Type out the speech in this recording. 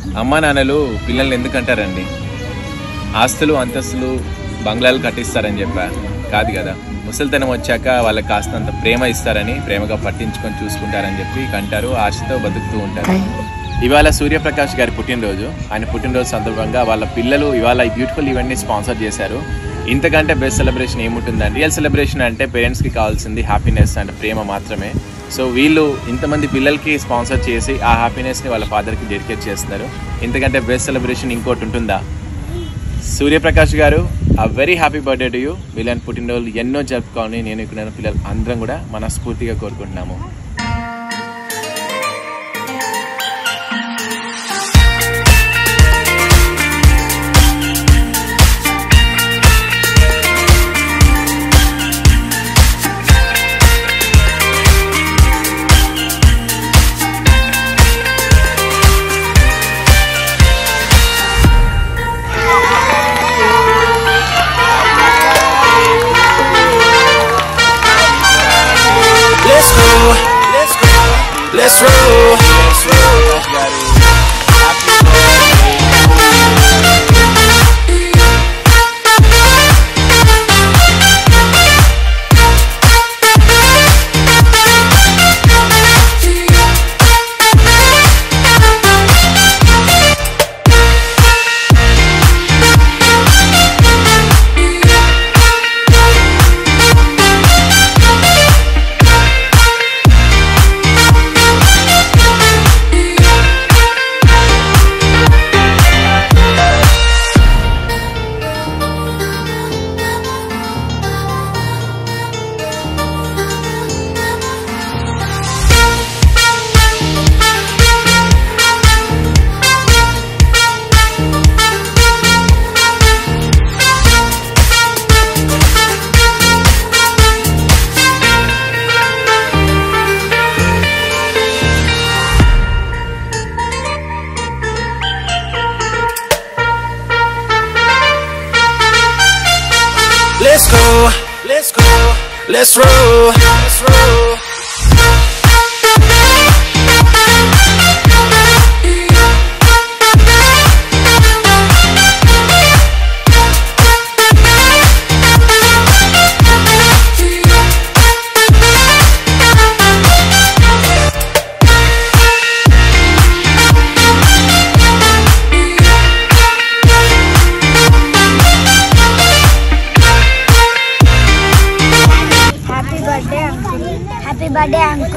అమ్మా నాన్నలు పిల్లల్ని ఎందుకంటారండి ఆస్తులు అంతస్తులు బంగ్లాలు కట్టిస్తారని చెప్పా కాదు కదా ముసలితనం వచ్చాక వాళ్ళకి కాస్తంత ప్రేమ ఇస్తారని ప్రేమగా పట్టించుకొని చూసుకుంటారని చెప్పి కంటారు ఆశతో బతుకుతూ ఉంటారు ఇవాళ సూర్యప్రకాష్ గారి పుట్టినరోజు ఆయన పుట్టినరోజు సందర్భంగా వాళ్ళ పిల్లలు ఇవాళ ఈ బ్యూటిఫుల్ ఈవెంట్ని స్పాన్సర్ చేశారు ఇంతకంటే బెస్ట్ సెలబ్రేషన్ ఏముంటుందండి రియల్ సెలబ్రేషన్ అంటే పేరెంట్స్కి కావాల్సింది హ్యాపీనెస్ అండ్ ప్రేమ మాత్రమే సో వీళ్ళు ఇంతమంది పిల్లలకి స్పాన్సర్ చేసి ఆ హ్యాపీనెస్ని వాళ్ళ ఫాదర్కి డెడికేట్ చేస్తున్నారు ఇంతకంటే బెస్ట్ సెలబ్రేషన్ ఇంకోటి ఉంటుందా సూర్యప్రకాష్ గారు ఆ very happy birthday to you వీళ్ళని పుట్టినరోజులు ఎన్నో జరుపుకోవాలని నేను ఇక్కడ ఉన్న పిల్లలు అందరం కూడా మనస్ఫూర్తిగా కోరుకుంటున్నాము Let's go. Let's go. Let's roll. Let's roll. Let's go. Let's go. Let's roll. Let's roll. Happy birthday uncle happy birthday uncle